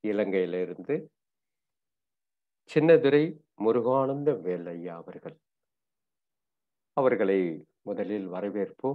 இலங்கையிலிருந்து சின்னதுரை முருகானந்த வேலையா அவர்கள் அவர்களை முதலில் வரவேற்போம்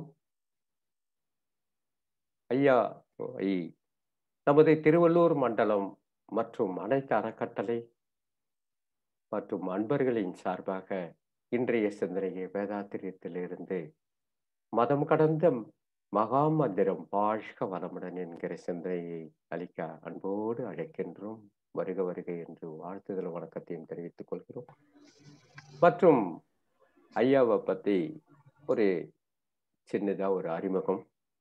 ஐயா ஐ நமது திருவள்ளூர் மண்டலம் மற்றும் அனைத்து அறக்கட்டளை மற்றும் அன்பர்களின் சார்பாக இன்றைய சிந்தனையை வேதாத்திரியத்திலிருந்து மதம் கடந்த மகா மந்திரம் வாழ்க வளமுடன் என்கிற சிந்தனையை அளிக்க அன்போடு அழைக்கின்றோம் வருக வருக என்று வாழ்த்துதல் வணக்கத்தையும் தெரிவித்துக் கொள்கிறோம் மற்றும் ஐயாவை பத்தி ஒரு சின்னதா ஒரு அறிமுகம்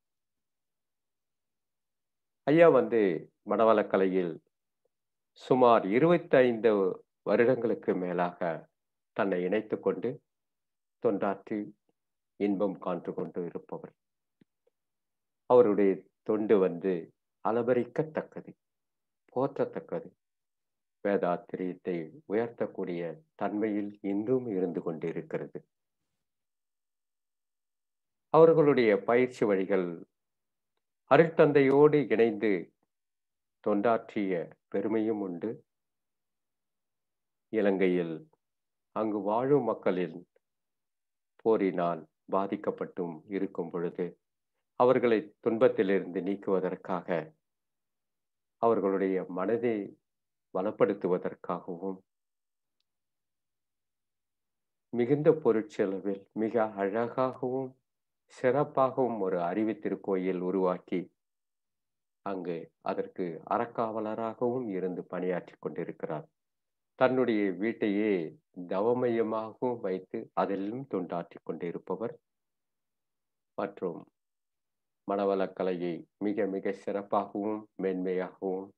ஐயா வந்து மனவளக்கலையில் சுமார் இருபத்தைந்து வருடங்களுக்கு மேலாக தன்னை இணைத்து கொண்டு தொண்டாற்றி இன்பம் காண்டு கொண்டு இருப்பவர் அவருடைய தொண்டு வந்து அலபரிக்கத்தக்கது போற்றத்தக்கது வேதாத்திரியத்தை உயர்த்தக்கூடிய தன்மையில் இன்றும் இருந்து கொண்டிருக்கிறது அவர்களுடைய பயிற்சி வழிகள் அருட்தந்தையோடு இணைந்து தொண்டாற்றிய பெருமையும் உண்டு இலங்கையில் அங்கு வாழும் மக்களின் போரினால் பாதிக்கப்பட்டும் இருக்கும் பொழுது அவர்களை துன்பத்திலிருந்து நீக்குவதற்காக அவர்களுடைய மனதை வளப்படுத்துவதற்காகவும் மிகுந்த பொருட்செலவில் மிக அழகாகவும் சிறப்பாகவும் ஒரு அறிவு திருக்கோயில் உருவாக்கி அங்கு அதற்கு அறக்காவலராகவும் இருந்து பணியாற்றி கொண்டிருக்கிறார் தன்னுடைய வீட்டையே தவமையமாகவும் வைத்து அதிலும் தொண்டாற்றி கொண்டிருப்பவர் மற்றும் மனவளக்கலையை மிக மிக சிறப்பாகவும் மேன்மையாகவும்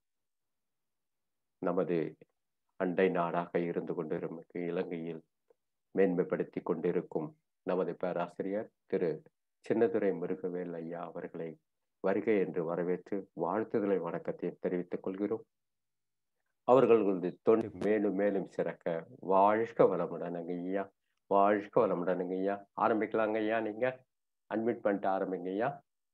நமது அண்டை நாடாக இருந்து கொண்டிருக்கும் இலங்கையில் மேன்மைப்படுத்தி கொண்டிருக்கும் நமது பேராசிரியர் திரு சின்னதுரை முருகவேல் ஐயா அவர்களை வருகை என்று வரவேற்று வாழ்த்துதலை வணக்கத்தை தெரிவித்துக் கொள்கிறோம் அவர்களது தொண்டு மேலும் மேலும் சிறக்க வாழ்க வளமுடனுங்க ஐயா வாழ்க வளமுடனுங்க ஐயா ஆரம்பிக்கலாங்க ஐயா நீங்க அட்மிட் பண்ணிட்டு ஆரம்பிங்க ஐயா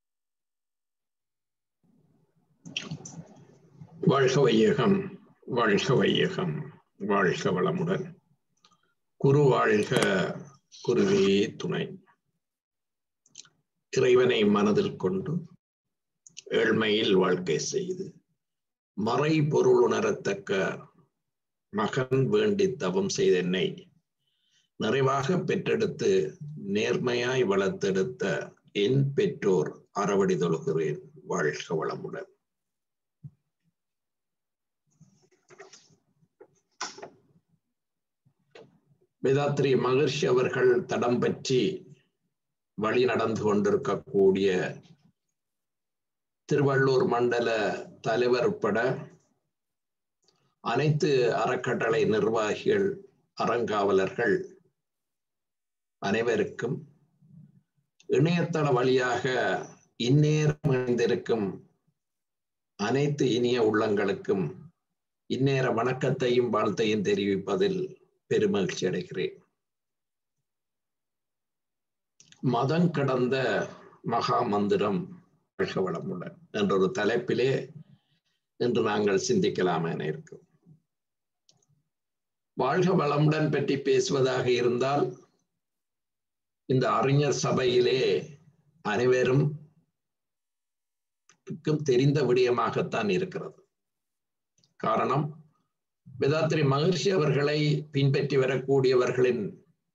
வாழ்க வையகம் வாழ்க வையகம் வாழ்க வளமுடன் குரு வாழ்க குருவே துணை இறைவனை மனதில் கொண்டு ஏழ்மையில் வாழ்க்கை செய்து மறை பொருள் உணரத்தக்க மகன் வேண்டி தவம் செய்த என்னை நிறைவாக பெற்றெடுத்து நேர்மையாய் வளர்த்தெடுத்த என் பெற்றோர் அறவடி தொழுகிறேன் வாழ்க வளமுடன் வேதாத்திரி மகர்ஷி அவர்கள் தடம் பற்றி வழி நடந்து கொண்டிருக்கக்கூடிய திருவள்ளூர் மண்டல தலைவர் உட்பட அனைத்து அறக்கட்டளை நிர்வாகிகள் அறங்காவலர்கள் அனைவருக்கும் இணையதள வழியாக இந்நேரம் இணைந்திருக்கும் அனைத்து இனிய உள்ளங்களுக்கும் இந்நேர வணக்கத்தையும் வாழ்த்தையும் தெரிவிப்பதில் பெருமகிழ்ச்சி அடைகிறேன் மதம் கடந்த மகா மந்திரம் வாழ்க வளமுடன் என்ற ஒரு தலைப்பிலே இன்று நாங்கள் சிந்திக்கலாம் என இருக்கும் வாழ்க வளமுடன் பற்றி பேசுவதாக இருந்தால் இந்த அறிஞர் சபையிலே அனைவரும் தெரிந்த விடயமாகத்தான் இருக்கிறது காரணம் வேதாத்திரி மகர்ஷி அவர்களை பின்பற்றி வரக்கூடியவர்களின்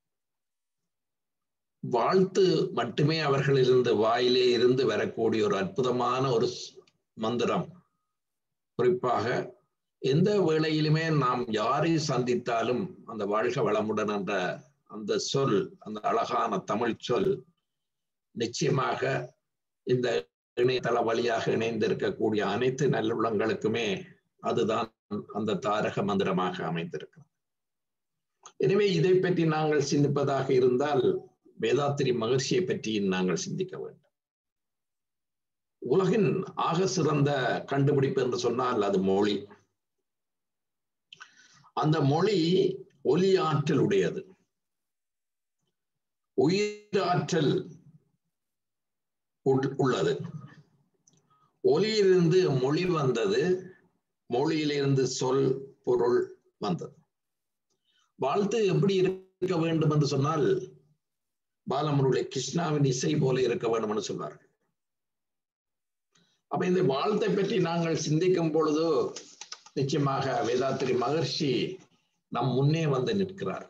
வாழ்த்து மட்டுமே அவர்களிலிருந்து வாயிலே இருந்து வரக்கூடிய ஒரு அற்புதமான ஒரு மந்திரம் குறிப்பாக எந்த வேளையிலுமே நாம் யாரை சந்தித்தாலும் அந்த வாழ்க வளமுடன் என்ற அந்த சொல் அந்த அழகான தமிழ் சொல் நிச்சயமாக இந்த இணையதள வழியாக இணைந்திருக்கக்கூடிய அனைத்து நல்லுள்ளங்களுக்குமே அதுதான் அந்த தாரக மந்திரமாக அமைந்திருக்கிறது எனவே இதை பற்றி நாங்கள் சிந்திப்பதாக இருந்தால் வேதாத்திரி மகிழ்ச்சியை பற்றி நாங்கள் சிந்திக்க வேண்டும் உலகின் ஆக சிறந்த கண்டுபிடிப்பு என்று சொன்னால் அது மொழி அந்த மொழி ஒலி ஆற்றல் உடையது உயிராற்றல் உள்ளது ஒலியிலிருந்து மொழி வந்தது மொழியிலிருந்து சொல் பொருள் வந்தது வாழ்த்து எப்படி இருக்க வேண்டும் என்று சொன்னால் பாலமுருளை கிருஷ்ணாவின் இசை போல இருக்க வேண்டும் என்று சொல்வார்கள் அப்ப இந்த வாழ்த்தை பற்றி நாங்கள் சிந்திக்கும் பொழுது நிச்சயமாக வேதாத்திரி மகர்ஷி நம் முன்னே வந்து நிற்கிறார்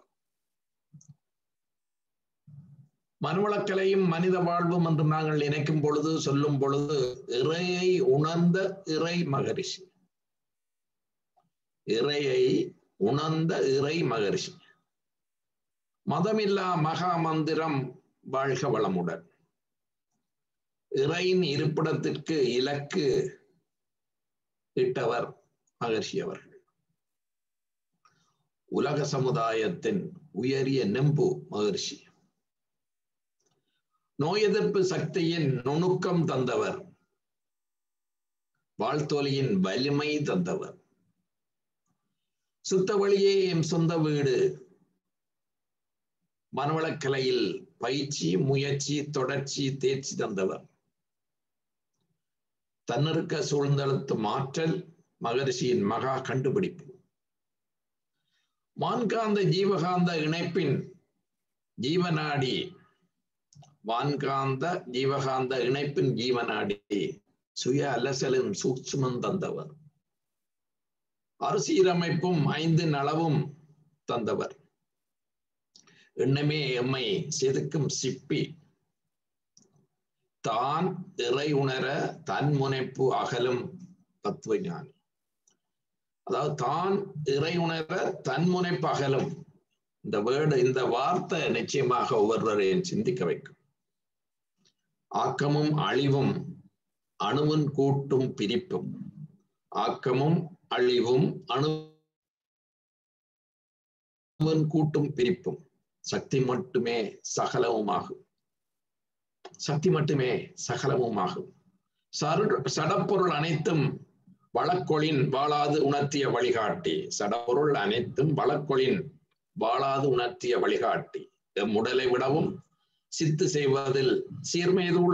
மனுவளக்கலையும் மனித வாழ்வும் என்று நாங்கள் நினைக்கும் பொழுது சொல்லும் பொழுது இறையை உணர்ந்த இறை மகரிஷி இறையை உணர்ந்த இறை மகரிஷி மதமில்லா மகா மந்திரம் வாழ்க வளமுடன் இறையின் இருப்பிடத்திற்கு இலக்கு இட்டவர் மகர்ஷி அவர்கள் உலக சமுதாயத்தின் உயரிய நெம்பு மகர்ஷி நோய் எதிர்ப்பு சக்தியின் நுணுக்கம் தந்தவர் வாழ்த்தொலியின் வலிமை தந்தவர் சுத்த வழியே என் சொந்த வீடு மனவளக்கலையில் பயிற்சி முயற்சி தொடர்ச்சி தேர்ச்சி தந்தவர் தன்னிருக்க சூழ்ந்தழுத்து மாற்றல் மகரிஷியின் மகா கண்டுபிடிப்பு வான்காந்த ஜீவகாந்த இணைப்பின் ஜீவநாடி வான்காந்த ஜீவகாந்த இணைப்பின் ஜீவநாடி சுய அலசலின் சூட்சுமம் தந்தவர் அரசியலமைப்பும் ஐந்து நலவும் தந்தவர் எண்ணமே எம்மை செதுக்கும் சிப்பி தான் இறை உணர தன் முனைப்பு அகலும் தத்துவ ஞானி அதாவது தான் இறை உணர தன் முனைப்பு அகலும் இந்த வேர்டு இந்த வார்த்தை நிச்சயமாக ஒவ்வொருவரையும் சிந்திக்க வைக்கும் ஆக்கமும் அழிவும் அணுவின் கூட்டும் பிரிப்பும் ஆக்கமும் அழிவும் அணுவின் கூட்டும் பிரிப்பும் சக்தி மட்டுமே சகலவுமாகும் சக்தி மட்டுமே சகலமுமாகும் சடப்பொருள் அனைத்தும் வழக்கொழின் வாழாது உணர்த்திய வழிகாட்டி சடப்பொருள் அனைத்தும் வழக்கொழின் வாழாது உணர்த்திய வழிகாட்டி எம் உடலை விடவும் சித்து செய்வதில் சீர்மேதுள்ள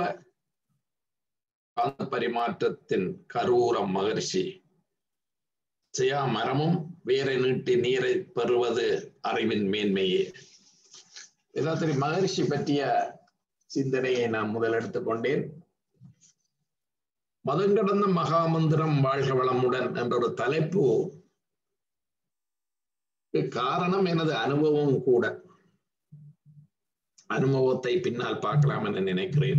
பரிமாற்றத்தின் கரூரம் மகர்ஷி செய்யா மரமும் வேரை நீட்டி நீரை பெறுவது அறிவின் மேன்மையே வேதாத்திரி மகர்ஷி பற்றிய சிந்தனையை நான் முதல் எடுத்துக்கொண்டேன் மதம் கடந்த மகாமந்திரம் வாழ்க வளமுடன் என்ற ஒரு தலைப்பு காரணம் எனது அனுபவம் கூட அனுபவத்தை பின்னால் பார்க்கலாம் என நினைக்கிறேன்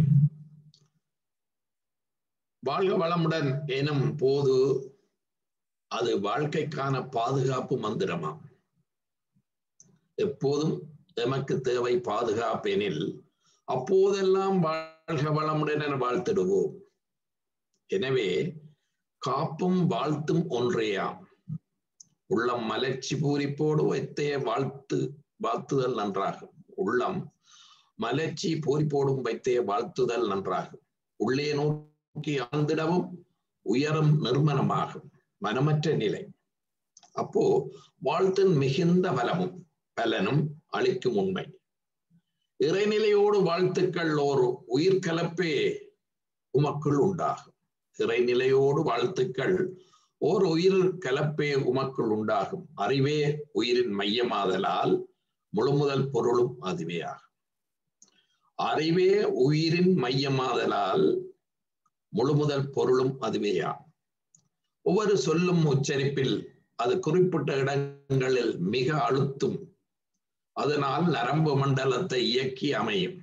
வாழ்க வளமுடன் எனும் போது அது வாழ்க்கைக்கான பாதுகாப்பு மந்திரமாம் எப்போதும் எமக்கு தேவை பாதுகாப்பெனில் அப்போதெல்லாம் வாழ்க வளமுடன் என வாழ்த்திடுவோம் எனவே காப்பும் வாழ்த்தும் ஒன்றேயாம் உள்ளம் மலர்ச்சி பூரிப்போடு வைத்தே வாழ்த்து வாழ்த்துதல் நன்றாகும் உள்ளம் மலர்ச்சி பூரிப்போடும் வைத்தே வாழ்த்துதல் நன்றாகும் உள்ளே நோக்கி ஆழ்ந்திடவும் உயரும் நிர்மலமாகும் மனமற்ற நிலை அப்போ வாழ்த்தின் மிகுந்த பலமும் பலனும் அளிக்கும் உண்மை இறைநிலையோடு வாழ்த்துக்கள் ஒரு உயிர் கலப்பே உமக்குள் உண்டாகும் இறைநிலையோடு வாழ்த்துக்கள் ஓர் உயிர் கலப்பே உமக்குள் உண்டாகும் அறிவே உயிரின் மையமாதலால் முழுமுதல் பொருளும் அதுவே ஆகும் அறிவே உயிரின் மையமாதலால் முழுமுதல் பொருளும் அதுவேயாகும் ஒவ்வொரு சொல்லும் உச்சரிப்பில் அது குறிப்பிட்ட இடங்களில் மிக அழுத்தும் அதனால் நரம்பு மண்டலத்தை இயக்கி அமையும்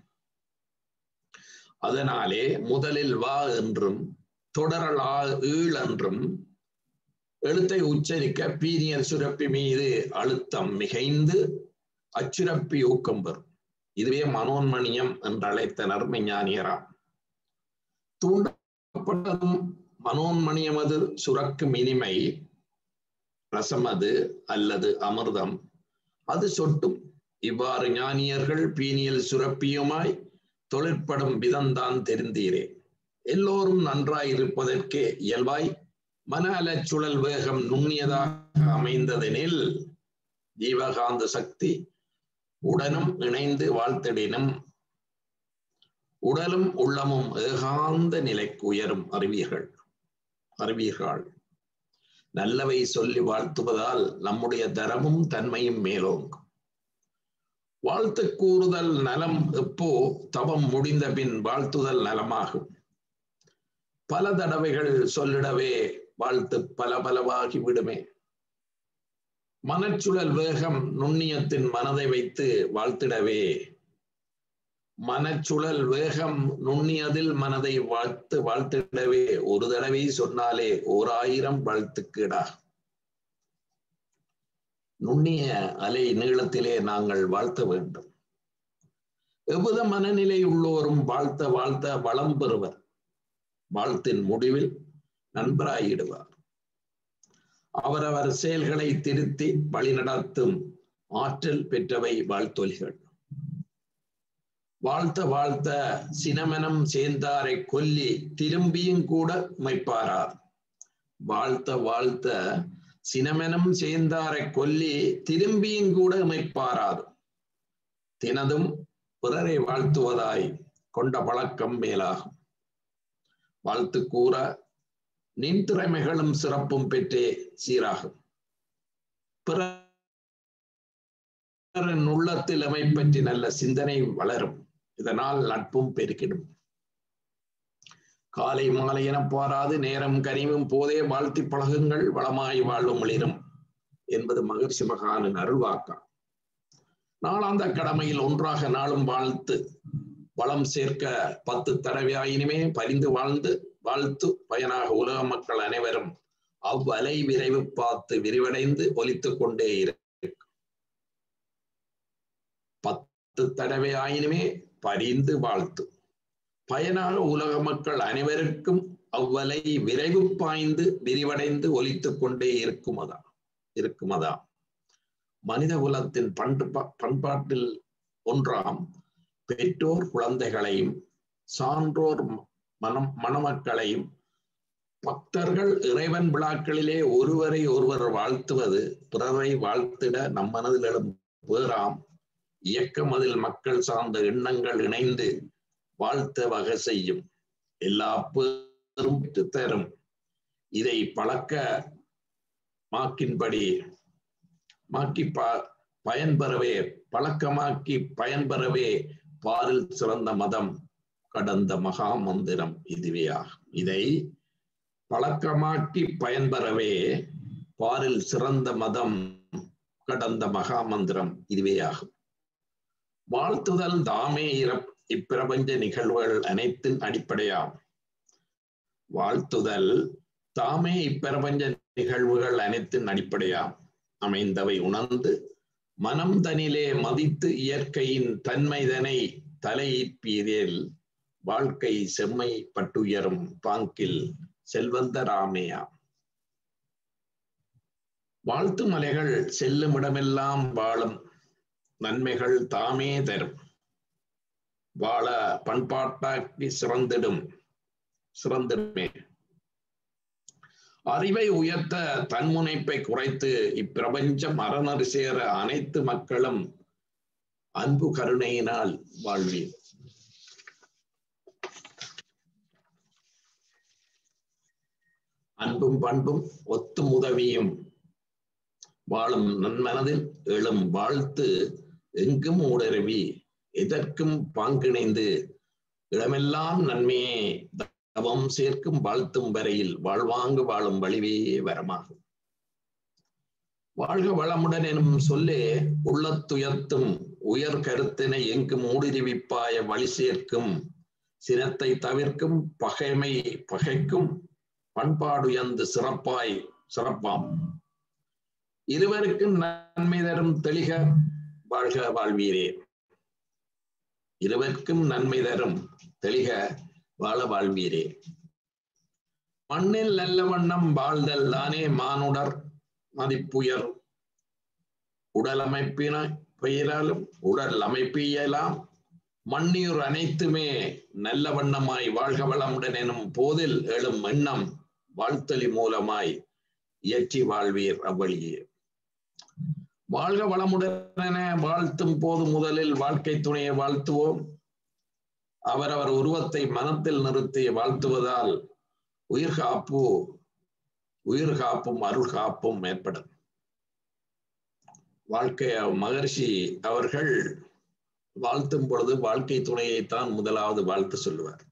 அதனாலே முதலில் வா என்றும் தொடரலா ஈழ் என்றும் எழுத்தை உச்சரிக்க பீரியல் சுரப்பி மீது அழுத்தம் மிகைந்து அச்சுரப்பி ஊக்கம் பெறும் இதுவே மனோன்மணியம் என்று அழைத்தனர் ஞானியராம் தூண்டப்பட்டதும் மனோன்மணியமது சுரக்கும் இனிமை ரசமது அல்லது அமிர்தம் அது சொட்டும் இவ்வாறு ஞானியர்கள் பீனியல் சுரப்பியுமாய் தொழிற்படும் விதம்தான் தெரிந்தீரே எல்லோரும் நன்றாய் இருப்பதற்கே இயல்பாய் மன அலச்சுழல் வேகம் நுண்ணியதாக அமைந்ததெனில் ஜீவகாந்த சக்தி உடனும் இணைந்து வாழ்த்திடினும் உடலும் உள்ளமும் ஏகாந்த நிலைக்கு உயரும் அறிவீர்கள் அறிவீர்கள் நல்லவை சொல்லி வாழ்த்துவதால் நம்முடைய தரமும் தன்மையும் மேலோங்கும் வாழ்த்து கூறுதல் நலம் எப்போ தவம் முடிந்த பின் வாழ்த்துதல் நலமாகும் பல தடவைகள் சொல்லிடவே வாழ்த்து பல பலவாகி விடுமே மனச்சுழல் வேகம் நுண்ணியத்தின் மனதை வைத்து வாழ்த்திடவே மனச்சுழல் வேகம் நுண்ணியதில் மனதை வாழ்த்து வாழ்த்திடவே ஒரு தடவை சொன்னாலே ஓர் ஆயிரம் வாழ்த்துக்கிடா நுண்ணிய அலை நீளத்திலே நாங்கள் வாழ்த்த வேண்டும் எவ்வித மனநிலை உள்ளோரும் வாழ்த்த வாழ்த்த வளம் பெறுவர் வாழ்த்தின் முடிவில் நண்பராயிடுவார் அவரவர் செயல்களை திருத்தி வழிநடத்தும் ஆற்றல் பெற்றவை வாழ்த்தொலிகள் வாழ்த்த வாழ்த்த சினமனம் சேர்ந்தாரை கொல்லி திரும்பியும் கூட மைப்பாரார் வாழ்த்த வாழ்த்த சினமெனம் சேர்ந்தாரை கொல்லி திரும்பியும் கூட இமைப்பாராது தினதும் பிறரை வாழ்த்துவதாய் கொண்ட பழக்கம் மேலாகும் வாழ்த்து கூற நின் திறமைகளும் சிறப்பும் பெற்றே சீராகும் பிறரின் உள்ளத்தில் அமைப்பற்றி நல்ல சிந்தனை வளரும் இதனால் நட்பும் பெருக்கிடும் காலை மாலை என பாராது நேரம் கனிவும் போதே வாழ்த்தி பழகுங்கள் வளமாய் வாழ்வும் ஒளிரும் என்பது மகிழ்ச்சி மகானின் அருள்வாக்கா நாளாந்த கடமையில் ஒன்றாக நாளும் வாழ்த்து வளம் சேர்க்க பத்து தடவையாயினுமே பரிந்து வாழ்ந்து வாழ்த்து பயனாக உலக மக்கள் அனைவரும் அவ்வலை விரைவு பார்த்து விரிவடைந்து ஒலித்துக் கொண்டே இருக்கும் பத்து தடவை ஆயினுமே பரிந்து வாழ்த்து பயனாக உலக மக்கள் அனைவருக்கும் அவ்வலை விரைவு பாய்ந்து விரிவடைந்து ஒலித்துக் கொண்டே இருக்குமதா இருக்குமதா மனித குலத்தின் பண்பு பண்பாட்டில் ஒன்றாம் பெற்றோர் குழந்தைகளையும் சான்றோர் மனம் மணமக்களையும் பக்தர்கள் இறைவன் விழாக்களிலே ஒருவரை ஒருவர் வாழ்த்துவது பிறரை வாழ்த்திட நம் மனதில் எழும் பேராம் இயக்கம் அதில் மக்கள் சார்ந்த எண்ணங்கள் இணைந்து வாழ்த்த வகை செய்யும் எல்லா பேரும் தரும் இதை பழக்க மாக்கின்படி மாக்கி ப பயன்பெறவே பழக்கமாக்கி பயன்பெறவே பாரில் சிறந்த மதம் கடந்த மகா மந்திரம் இதுவே ஆகும் இதை பழக்கமாக்கி பயன்பெறவே பாரில் சிறந்த மதம் கடந்த மகா மந்திரம் இதுவே ஆகும் வாழ்த்துதல் தாமே இப்பிரபஞ்ச நிகழ்வுகள் அனைத்தின் அடிப்படையாகும் வாழ்த்துதல் தாமே இப்பிரபஞ்ச நிகழ்வுகள் அனைத்தின் அடிப்படையாம் அமைந்தவை உணர்ந்து மனம் தனிலே மதித்து இயற்கையின் தன்மைதனை தலையிற்பீரில் வாழ்க்கை செம்மை பட்டுயரும் பாங்கில் செல்வந்த ராமையா வாழ்த்து மலைகள் செல்லும் இடமெல்லாம் வாழும் நன்மைகள் தாமே தரும் வாழ பண்பாட்டாக்கி சிறந்திடும் சிறந்திடுமே அறிவை உயர்த்த தன்முனைப்பை குறைத்து இப்பிரபஞ்சம் அறநறு சேர அனைத்து மக்களும் அன்பு கருணையினால் வாழ்வீர் அன்பும் பண்பும் ஒத்தும் உதவியும் வாழும் நன்மனதில் எழும் வாழ்த்து எங்கும் ஊடருவி எதற்கும் பாங்கிணைந்து இடமெல்லாம் நன்மையே தவம் சேர்க்கும் வாழ்த்தும் வரையில் வாழ்வாங்கு வாழும் வழிவே வரமாகும் வாழ்க வளமுடன் எனும் சொல்லே உள்ளத்துயர்த்தும் உயர் கருத்தினை எங்கும் ஊடுருவிப்பாய வழி சேர்க்கும் சினத்தை தவிர்க்கும் பகைமை பகைக்கும் பண்பாடுயர்ந்து சிறப்பாய் சிறப்பாம் இருவருக்கும் நன்மை தரும் தெளிக வாழ்க வாழ்வீரே இருவருக்கும் நன்மை தரும் தெளிக வாழ வாழ்வீரே மண்ணில் நல்ல வண்ணம் வாழ்தல் தானே மானுடர் மதிப்புயர் உடல் அமைப்பின பெயராலும் உடல் அமைப்பியலாம் மண்ணியூர் அனைத்துமே நல்ல வண்ணமாய் வாழ்க வளமுடன் எனும் போதில் எழும் எண்ணம் வாழ்த்தலி மூலமாய் இயற்றி வாழ்வீர் அவ்வழியே வாழ்க வளமுடன் வாழ்த்தும் போது முதலில் வாழ்க்கை துணையை வாழ்த்துவோம் அவரவர் உருவத்தை மனத்தில் நிறுத்தி வாழ்த்துவதால் உயிர் காப்பு உயிர் காப்பும் அருள் காப்பும் ஏற்படும் வாழ்க்கை மகர்ஷி அவர்கள் வாழ்த்தும் பொழுது வாழ்க்கை துணையைத்தான் முதலாவது வாழ்த்து சொல்லுவார்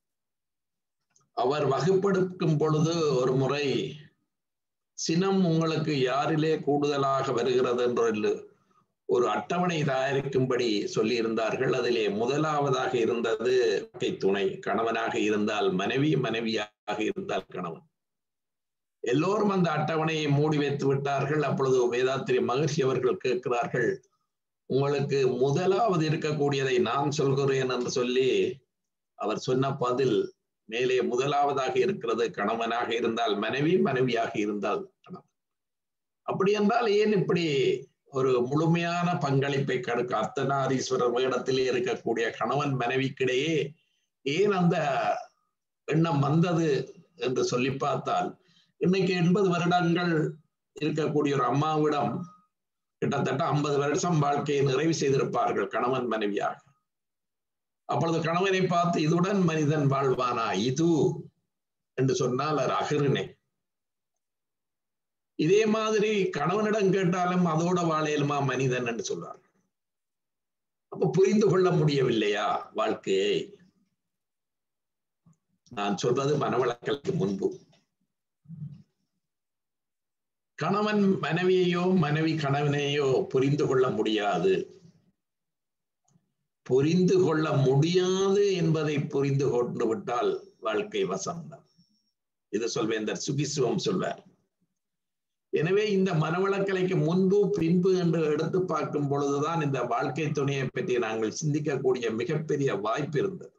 அவர் வகுப்படுக்கும் பொழுது ஒரு முறை சினம் உங்களுக்கு யாரிலே கூடுதலாக வருகிறது என்று ஒரு அட்டவணை தயாரிக்கும்படி சொல்லி இருந்தார்கள் அதிலே முதலாவதாக இருந்தது துணை கணவனாக இருந்தால் மனைவி மனைவியாக இருந்தால் கணவன் எல்லோரும் அந்த அட்டவணையை மூடி வைத்து விட்டார்கள் அப்பொழுது வேதாத்திரி மகிழ்ச்சி அவர்கள் கேட்கிறார்கள் உங்களுக்கு முதலாவது இருக்கக்கூடியதை நான் சொல்கிறேன் என்று சொல்லி அவர் சொன்ன பதில் மேலே முதலாவதாக இருக்கிறது கணவனாக இருந்தால் மனைவி மனைவியாக இருந்தால் கணவன் அப்படி என்றால் ஏன் இப்படி ஒரு முழுமையான பங்களிப்பை கடுக்க அர்த்தநாரீஸ்வரர் வேடத்திலே இருக்கக்கூடிய கணவன் மனைவிக்கிடையே ஏன் அந்த எண்ணம் வந்தது என்று சொல்லி பார்த்தால் இன்னைக்கு எண்பது வருடங்கள் இருக்கக்கூடிய ஒரு அம்மாவிடம் கிட்டத்தட்ட ஐம்பது வருஷம் வாழ்க்கையை நிறைவு செய்திருப்பார்கள் கணவன் மனைவியாக அப்பொழுது கணவனை பார்த்து இதுடன் மனிதன் வாழ்வானா இது என்று சொன்னால் அது அகிருணை இதே மாதிரி கணவனிடம் கேட்டாலும் அதோட வாழையலுமா மனிதன் என்று சொல்வார் அப்ப புரிந்து கொள்ள முடியவில்லையா வாழ்க்கையை நான் சொல்றது மனவளக்கலுக்கு முன்பு கணவன் மனைவியையோ மனைவி கணவனையோ புரிந்து கொள்ள முடியாது புரிந்து கொள்ள முடியாது என்பதை புரிந்து கொண்டு விட்டால் வாழ்க்கை வசந்தம் இது சொல்வேந்தர் சுகிசுவம் சொல்வார் எனவே இந்த மனவளக்கலைக்கு முன்பு பின்பு என்று எடுத்து பார்க்கும் பொழுதுதான் இந்த வாழ்க்கை துணையை பற்றி நாங்கள் சிந்திக்கக்கூடிய மிகப்பெரிய வாய்ப்பு இருந்தது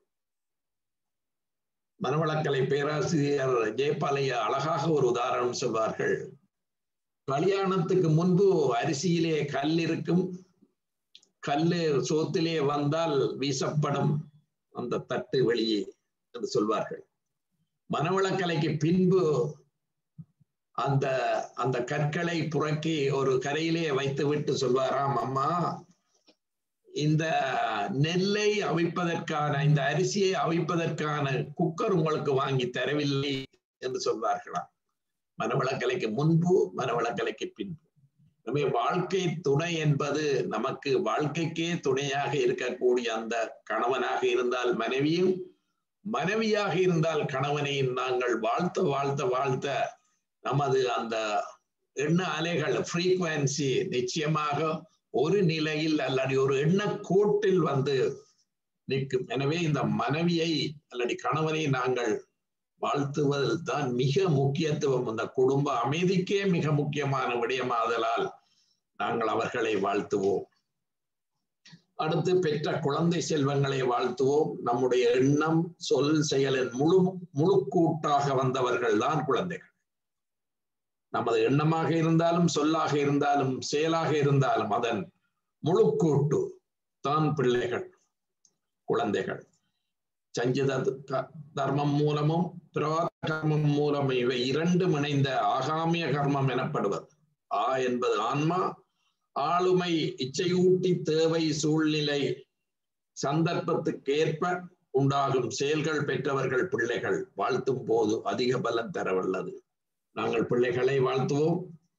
மனவளக்கலை பேராசிரியர் ஜெயபாலையா அழகாக ஒரு உதாரணம் சொல்வார்கள் கல்யாணத்துக்கு முன்பு அரிசியிலே கல் இருக்கும் கல்லு சோத்திலே வந்தால் வீசப்படும் அந்த தட்டு வெளியே என்று சொல்வார்கள் மனவளக்கலைக்கு பின்பு அந்த அந்த கற்களை புறக்கி ஒரு கரையிலே வைத்து விட்டு சொல்வாராம் அம்மா இந்த நெல்லை அவிப்பதற்கான இந்த அரிசியை அவிப்பதற்கான குக்கர் உங்களுக்கு வாங்கி தரவில்லை என்று சொல்வார்களாம் மனவளக்கலைக்கு முன்பு மனவளக்கலைக்கு பின்பு நம்ம வாழ்க்கை துணை என்பது நமக்கு வாழ்க்கைக்கே துணையாக இருக்கக்கூடிய அந்த கணவனாக இருந்தால் மனைவியும் மனைவியாக இருந்தால் கணவனையும் நாங்கள் வாழ்த்த வாழ்த்த வாழ்த்த நமது அந்த எண்ண அலைகள் ஃப்ரீக்வன்சி நிச்சயமாக ஒரு நிலையில் அல்லது ஒரு எண்ண கோட்டில் வந்து நிற்கும் எனவே இந்த மனைவியை அல்லது கணவனை நாங்கள் வாழ்த்துவதில் தான் மிக முக்கியத்துவம் இந்த குடும்ப அமைதிக்கே மிக முக்கியமான விடயமாதலால் நாங்கள் அவர்களை வாழ்த்துவோம் அடுத்து பெற்ற குழந்தை செல்வங்களை வாழ்த்துவோம் நம்முடைய எண்ணம் சொல் செயலின் முழு முழு கூட்டாக வந்தவர்கள் தான் குழந்தைகள் நமது எண்ணமாக இருந்தாலும் சொல்லாக இருந்தாலும் செயலாக இருந்தாலும் அதன் முழு கூட்டு தான் பிள்ளைகள் குழந்தைகள் சஞ்சித தர்மம் மூலமும் கர்மம் மூலம் இவை இரண்டும் இணைந்த ஆகாமிய கர்மம் எனப்படுவது ஆ என்பது ஆன்மா ஆளுமை இச்சையூட்டி தேவை சூழ்நிலை சந்தர்ப்பத்துக்கேற்ப உண்டாகும் செயல்கள் பெற்றவர்கள் பிள்ளைகள் வாழ்த்தும் போது அதிக பலன் தரவல்லது நாங்கள் பிள்ளைகளை வாழ்த்துவோம்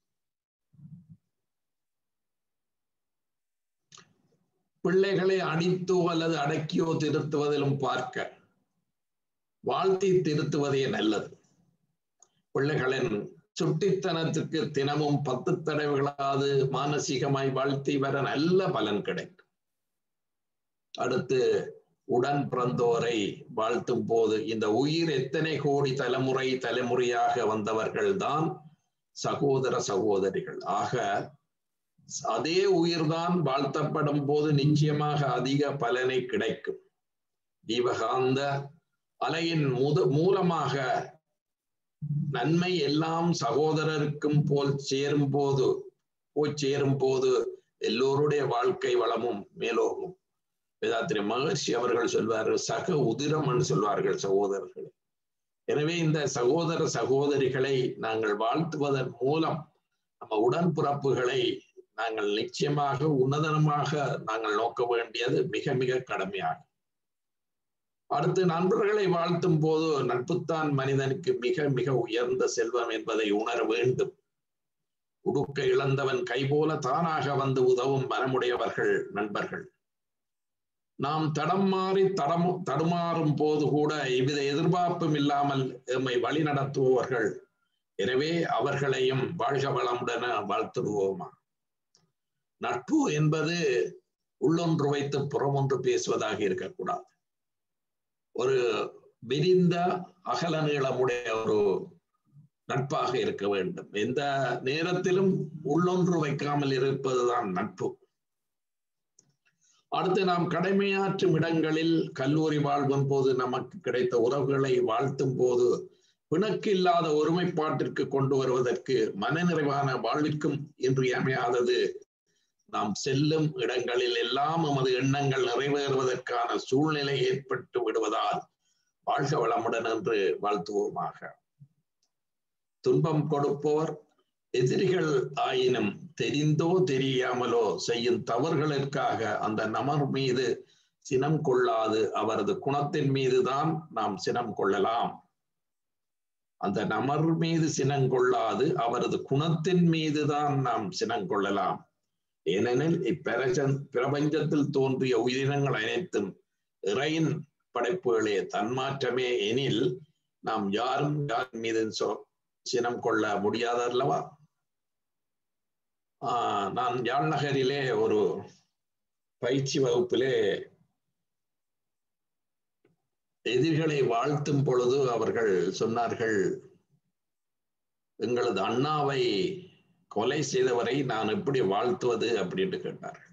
பிள்ளைகளை அடித்தோ அல்லது அடக்கியோ திருத்துவதிலும் பார்க்க வாழ்த்தி திருத்துவதே நல்லது பிள்ளைகளின் சுட்டித்தனத்துக்கு தினமும் பத்து தடவைகளாவது மானசீகமாய் வாழ்த்தி வர நல்ல பலன் கிடைக்கும் அடுத்து உடன் பிறந்தோரை வாழ்த்தும் போது இந்த உயிர் எத்தனை கோடி தலைமுறை தலைமுறையாக வந்தவர்கள் தான் சகோதர சகோதரிகள் ஆக அதே உயிர்தான் வாழ்த்தப்படும் போது நிச்சயமாக அதிக பலனை கிடைக்கும் ஜீவகாந்த அலையின் முத மூலமாக நன்மை எல்லாம் சகோதரருக்கும் போல் சேரும் போது போய் சேரும் போது எல்லோருடைய வாழ்க்கை வளமும் மேலோகும் வேதாத்திரி மகர்ஷி அவர்கள் சொல்வார்கள் சக உதிரம் என்று சொல்வார்கள் சகோதரர்கள் எனவே இந்த சகோதர சகோதரிகளை நாங்கள் வாழ்த்துவதன் மூலம் நம்ம உடன்பிறப்புகளை நாங்கள் நிச்சயமாக உன்னதனமாக நாங்கள் நோக்க வேண்டியது மிக மிக கடமையாகும் அடுத்து நண்பர்களை வாழ்த்தும் போது நட்புத்தான் மனிதனுக்கு மிக மிக உயர்ந்த செல்வம் என்பதை உணர வேண்டும் உடுக்க இழந்தவன் கைபோல தானாக வந்து உதவும் மனமுடையவர்கள் நண்பர்கள் நாம் தடம் மாறி தடம் தடுமாறும் போது கூட எவ்வித எதிர்பார்ப்பும் இல்லாமல் எம்மை வழி நடத்துபவர்கள் எனவே அவர்களையும் வாழ்க வளமுடன வாழ்த்துடுவோமா நட்பு என்பது உள்ளொன்று வைத்து புறமொன்று பேசுவதாக இருக்கக்கூடாது ஒரு விரிந்த அகல நீளமுடைய ஒரு நட்பாக இருக்க வேண்டும் எந்த நேரத்திலும் உள்ளொன்று வைக்காமல் இருப்பதுதான் நட்பு அடுத்து நாம் கடமையாற்றும் இடங்களில் கல்லூரி வாழ்வும் போது நமக்கு கிடைத்த உறவுகளை வாழ்த்தும் போது பிணக்கு இல்லாத ஒருமைப்பாட்டிற்கு கொண்டு வருவதற்கு மனநிறைவான வாழ்விற்கும் இன்றியமையாதது நாம் செல்லும் இடங்களில் எல்லாம் நமது எண்ணங்கள் நிறைவேறுவதற்கான சூழ்நிலை ஏற்பட்டு விடுவதால் வாழ்க வளமுடன் என்று வாழ்த்துவோமாக துன்பம் கொடுப்போர் எதிரிகள் ஆயினும் தெரிந்தோ தெரியாமலோ செய்யும் தவறுகளுக்காக அந்த நமர் மீது சினம் கொள்ளாது அவரது குணத்தின் மீதுதான் நாம் சினம் கொள்ளலாம் அந்த நமர் மீது சினங்கொள்ளாது அவரது குணத்தின் மீதுதான் நாம் சினங்கொள்ளலாம் ஏனெனில் இப்பிரபஞ்ச பிரபஞ்சத்தில் தோன்றிய உயிரினங்கள் அனைத்தும் இறையின் படைப்புகளே தன்மாற்றமே எனில் நாம் யாரும் யார் மீது சினம் கொள்ள முடியாதல்லவா ஆஹ் நான் யாழ் நகரிலே ஒரு பயிற்சி வகுப்பிலே எதிர்களை வாழ்த்தும் பொழுது அவர்கள் சொன்னார்கள் எங்களது அண்ணாவை கொலை செய்தவரை நான் எப்படி வாழ்த்துவது அப்படின்னு கேட்டார்கள்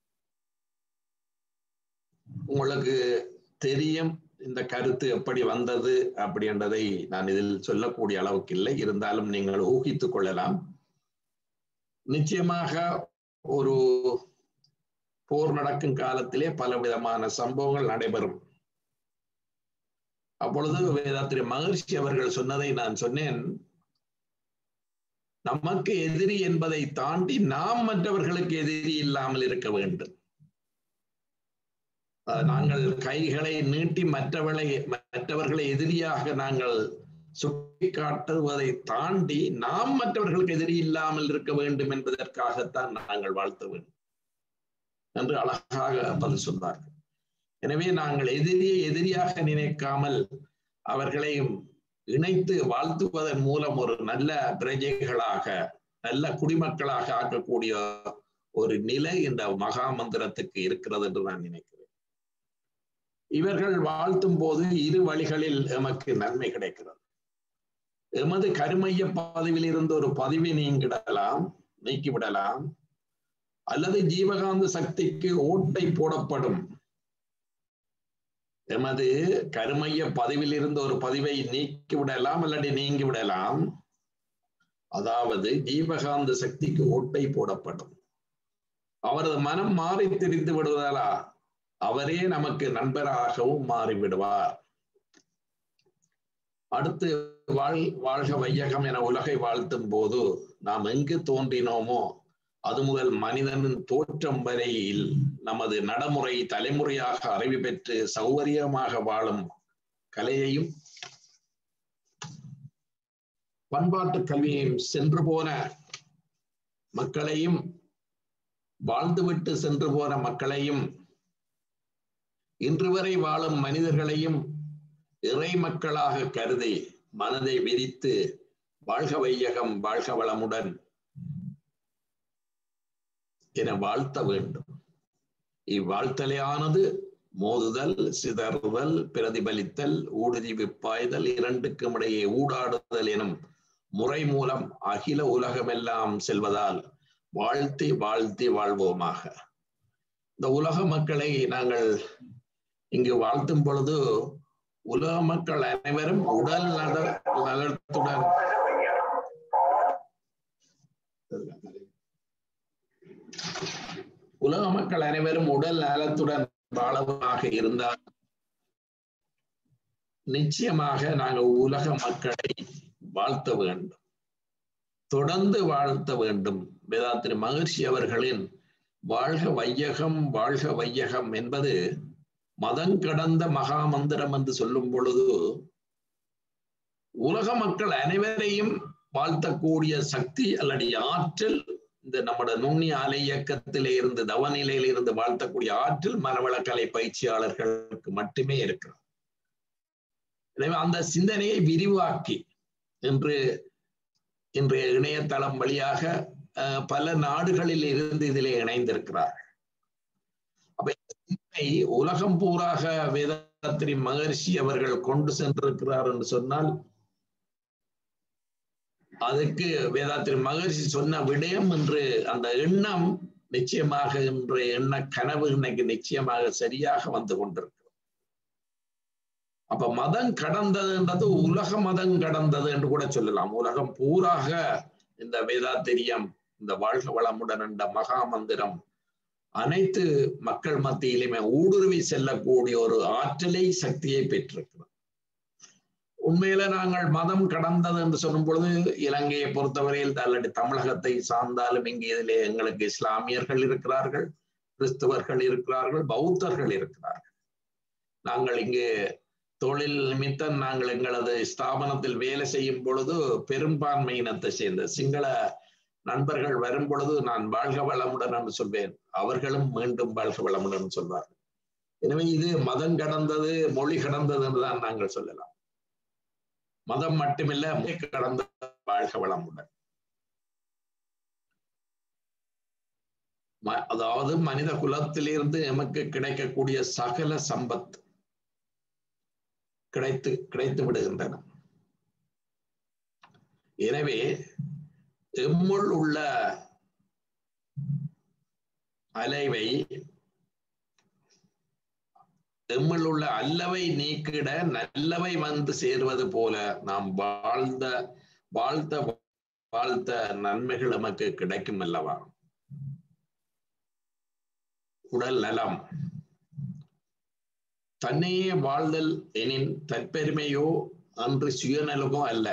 உங்களுக்கு தெரியும் இந்த கருத்து எப்படி வந்தது அப்படின்றதை நான் இதில் சொல்லக்கூடிய அளவுக்கு இல்லை இருந்தாலும் நீங்கள் ஊகித்துக் கொள்ளலாம் நிச்சயமாக ஒரு போர் நடக்கும் காலத்திலே பல விதமான சம்பவங்கள் நடைபெறும் அப்பொழுது வேதாத்திரி மகர்ஷி அவர்கள் சொன்னதை நான் சொன்னேன் நமக்கு எதிரி என்பதை தாண்டி நாம் மற்றவர்களுக்கு எதிரி இல்லாமல் இருக்க வேண்டும் நாங்கள் கைகளை நீட்டி மற்றவர்களை மற்றவர்களை எதிரியாக நாங்கள் சுட்டி காட்டுவதை தாண்டி நாம் மற்றவர்களுக்கு எதிரி இல்லாமல் இருக்க வேண்டும் என்பதற்காகத்தான் நாங்கள் வாழ்த்த வேண்டும் என்று அழகாக பதில் சொன்னார்கள் எனவே நாங்கள் எதிரியை எதிரியாக நினைக்காமல் அவர்களையும் இணைத்து வாழ்த்துவதன் மூலம் ஒரு நல்ல பிரஜைகளாக நல்ல குடிமக்களாக ஆக்கக்கூடிய ஒரு நிலை இந்த மகா மந்திரத்துக்கு இருக்கிறது என்று நான் நினைக்கிறேன் இவர்கள் வாழ்த்தும் போது இரு வழிகளில் எமக்கு நன்மை கிடைக்கிறது எமது கருமைய பதவியில் இருந்து ஒரு பதவி நீங்கிடலாம் நீக்கிவிடலாம் அல்லது ஜீவகாந்த சக்திக்கு ஓட்டை போடப்படும் எமது கருமைய பதிவில் இருந்து ஒரு பதிவை நீக்கி விடலாம் அல்லது நீங்கி விடலாம் அதாவது ஜீவகாந்த சக்திக்கு ஓட்டை போடப்படும் அவரது மனம் மாறி திரிந்து விடுவதாலா அவரே நமக்கு நண்பராகவும் மாறிவிடுவார் அடுத்து வாழ் வாழ்க வையகம் என உலகை வாழ்த்தும் போது நாம் எங்கு தோன்றினோமோ அது முதல் மனிதனின் தோற்றம் வரையில் நமது நடைமுறை தலைமுறையாக அறிவு பெற்று சௌகரியமாக வாழும் கலையையும் பண்பாட்டு கல்வியையும் சென்று போன மக்களையும் வாழ்ந்துவிட்டு சென்று போன மக்களையும் இன்று வரை வாழும் மனிதர்களையும் இறை மக்களாக கருதி மனதை விரித்து வாழ்க வையகம் வாழ்க வளமுடன் என வாழ்த்த வேண்டும் இவ்வாழ்த்தலையானது மோதுதல் சிதறுதல் பிரதிபலித்தல் ஊடுருவி பாய்தல் இரண்டுக்கும் இடையே ஊடாடுதல் எனும் முறை மூலம் அகில உலகமெல்லாம் செல்வதால் வாழ்த்தி வாழ்த்தி வாழ்வோமாக இந்த உலக மக்களை நாங்கள் இங்கு வாழ்த்தும் பொழுது உலக மக்கள் அனைவரும் உடல் நல நலத்துடன் உலக மக்கள் அனைவரும் உடல் நலத்துடன் வாழவாக இருந்தால் நிச்சயமாக நாங்கள் உலக மக்களை வாழ்த்த வேண்டும் தொடர்ந்து வாழ்த்த வேண்டும் வேதாத்திரி மகர்ஷி அவர்களின் வாழ்க வையகம் வாழ்க வையகம் என்பது மதம் கடந்த மகா மந்திரம் என்று சொல்லும் பொழுது உலக மக்கள் அனைவரையும் வாழ்த்தக்கூடிய சக்தி அல்லது ஆற்றல் இந்த நம்மட நுண்ணிய அலை இயக்கத்திலே இருந்து தவநிலையில இருந்து வாழ்த்தக்கூடிய ஆற்றல் மனவளக்கலை பயிற்சியாளர்களுக்கு மட்டுமே இருக்கிறது எனவே அந்த சிந்தனையை விரிவாக்கி இன்று இன்றைய இணையதளம் வழியாக பல நாடுகளில் இருந்து இதிலே இணைந்திருக்கிறார்கள் அப்ப சிந்தனை உலகம் பூராக வேதாத்திரி மகர்ஷி அவர்கள் கொண்டு சென்றிருக்கிறார் என்று சொன்னால் அதுக்கு வேதாத்திரி மகர்ஷி சொன்ன விடயம் என்று அந்த எண்ணம் நிச்சயமாக இன்றைய எண்ண கனவு இன்னைக்கு நிச்சயமாக சரியாக வந்து கொண்டிருக்கு அப்ப மதம் கடந்ததுன்றது உலக மதம் கடந்தது என்று கூட சொல்லலாம் உலகம் பூராக இந்த வேதாத்திரியம் இந்த வாழ்க வளமுடன் என்ற மகா மந்திரம் அனைத்து மக்கள் மத்தியிலுமே ஊடுருவி செல்லக்கூடிய ஒரு ஆற்றலை சக்தியை பெற்றிருக்கிறது உண்மையில நாங்கள் மதம் கடந்தது என்று சொல்லும் பொழுது இலங்கையை பொறுத்தவரையில் அல்லது தமிழகத்தை சார்ந்தாலும் இங்கே இதிலே எங்களுக்கு இஸ்லாமியர்கள் இருக்கிறார்கள் கிறிஸ்தவர்கள் இருக்கிறார்கள் பௌத்தர்கள் இருக்கிறார்கள் நாங்கள் இங்கு தொழில் நிமித்தம் நாங்கள் எங்களது ஸ்தாபனத்தில் வேலை செய்யும் பொழுது பெரும்பான்மை இனத்தை சேர்ந்த சிங்கள நண்பர்கள் வரும் பொழுது நான் வாழ்க வளமுடன் என்று சொல்வேன் அவர்களும் மீண்டும் வாழ்க வளமுடன் சொல்வார்கள் எனவே இது மதம் கடந்தது மொழி கடந்தது என்றுதான் நாங்கள் சொல்லலாம் மதம் மட்டுமில்ல கடந்த வாழ்க வளமுடன் அதாவது மனித குலத்திலிருந்து எமக்கு கிடைக்கக்கூடிய சகல சம்பத் கிடைத்து கிடைத்து விடுகின்றன எனவே எம்முள் உள்ள அலைவை எம்மில் உள்ள அல்லவை நீக்கிட நல்லவை வந்து சேருவது போல நாம் வாழ்ந்த வாழ்த்த வாழ்த்த நன்மைகள் நமக்கு கிடைக்கும் அல்லவா உடல் நலம் தன்னையே வாழ்தல் எனின் தற்பெருமையோ அன்று சுயநலமோ அல்ல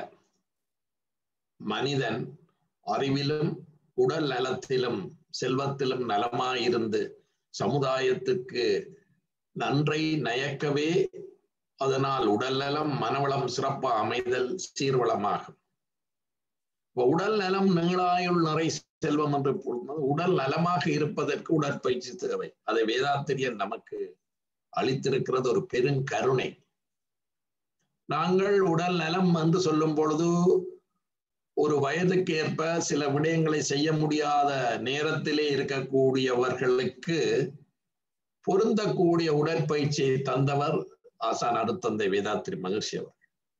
மனிதன் அறிவிலும் உடல் நலத்திலும் செல்வத்திலும் நலமாயிருந்து சமுதாயத்துக்கு நன்றை நயக்கவே அதனால் உடல் நலம் மனவளம் சிறப்பா அமைதல் சீர்வளமாகும் உடல் நலம் நீளாயுள் நிறை செல்வம் என்று உடல் நலமாக இருப்பதற்கு உடற்பயிற்சி தேவை அதை வேதாத்திரியன் நமக்கு அளித்திருக்கிறது ஒரு பெருங்கருணை நாங்கள் உடல் நலம் என்று சொல்லும் பொழுது ஒரு வயதுக்கு ஏற்ப சில விடயங்களை செய்ய முடியாத நேரத்திலே இருக்கக்கூடியவர்களுக்கு பொருந்தக்கூடிய உடற்பயிற்சியை தந்தவர் ஆசான் அடுத்தந்தை வேதாத்திரி மகிழ்ச்சி அவர்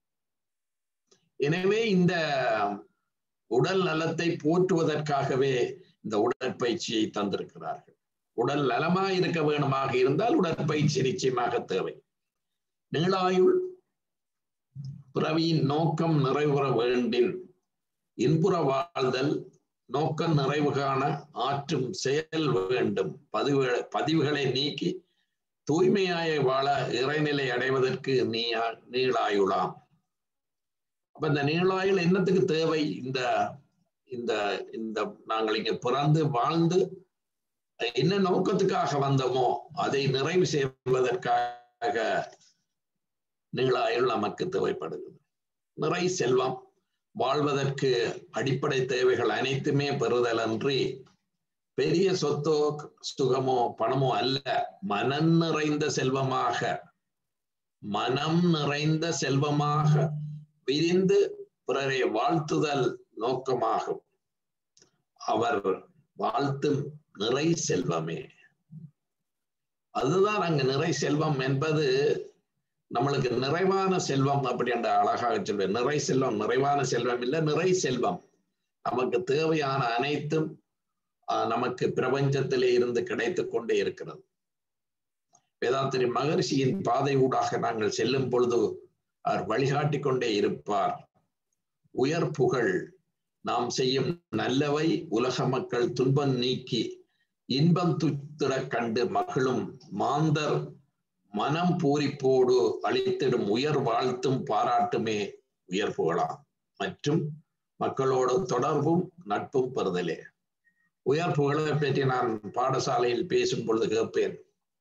எனவே இந்த உடல் நலத்தை போற்றுவதற்காகவே இந்த உடற்பயிற்சியை தந்திருக்கிறார்கள் உடல் நலமாக இருக்க வேணுமாக இருந்தால் உடற்பயிற்சி நிச்சயமாக தேவை நீளாயுள் பிறவியின் நோக்கம் நிறைவுற வேண்டின் இன்புற வாழ்தல் நோக்கம் நிறைவு காண ஆற்றும் செயல் வேண்டும் பதிவுகளை பதிவுகளை நீக்கி தூய்மையாய வாழ இறைநிலை அடைவதற்கு நீ நீளாயுளாம் அப்ப இந்த நீளாயுள் என்னத்துக்கு தேவை இந்த இந்த இந்த நாங்கள் இங்க பிறந்து வாழ்ந்து என்ன நோக்கத்துக்காக வந்தோமோ அதை நிறைவு செய்வதற்காக நீளாயுள் நமக்கு தேவைப்படுகிறது நிறை செல்வம் வாழ்வதற்கு அடிப்படை தேவைகள் அனைத்துமே பெறுதல் அன்றி பெரிய சொத்தோ சுகமோ பணமோ அல்ல மனம் நிறைந்த செல்வமாக மனம் நிறைந்த செல்வமாக விரிந்து பிறரை வாழ்த்துதல் நோக்கமாகும் அவர் வாழ்த்தும் நிறை செல்வமே அதுதான் அங்கு நிறை செல்வம் என்பது நம்மளுக்கு நிறைவான செல்வம் அப்படி என்ற அழகாக சொல்வேன் நிறை செல்வம் நிறைவான செல்வம் இல்லை நிறை செல்வம் நமக்கு தேவையான அனைத்தும் நமக்கு பிரபஞ்சத்திலே இருந்து கிடைத்து கொண்டே இருக்கிறது வேதாத்திரி மகர்ஷியின் பாதை ஊடாக நாங்கள் செல்லும் பொழுது அவர் வழிகாட்டி கொண்டே இருப்பார் உயர் புகழ் நாம் செய்யும் நல்லவை உலக மக்கள் துன்பம் நீக்கி இன்பம் துத்திர கண்டு மகளும் மாந்தர் மனம் பூரிப்போடு அளித்திடும் உயர் வாழ்த்தும் பாராட்டுமே உயர் புகழாம் மற்றும் மக்களோடு தொடர்பும் நட்பும் பெறுதலே உயர் புகழை பற்றி நான் பாடசாலையில் பேசும் பொழுது கேட்பேன்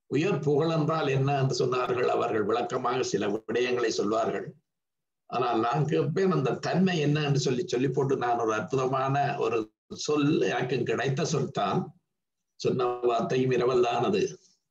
உயர் புகழ் என்றால் என்ன என்று சொன்னார்கள் அவர்கள் விளக்கமாக சில விடயங்களை சொல்வார்கள் ஆனால் நான் கேட்பேன் அந்த தன்மை என்ன என்று சொல்லி சொல்லி போட்டு நான் ஒரு அற்புதமான ஒரு சொல் எனக்கு கிடைத்த சொல் தான் சொன்ன வார்த்தையும் இரவல் தான் அது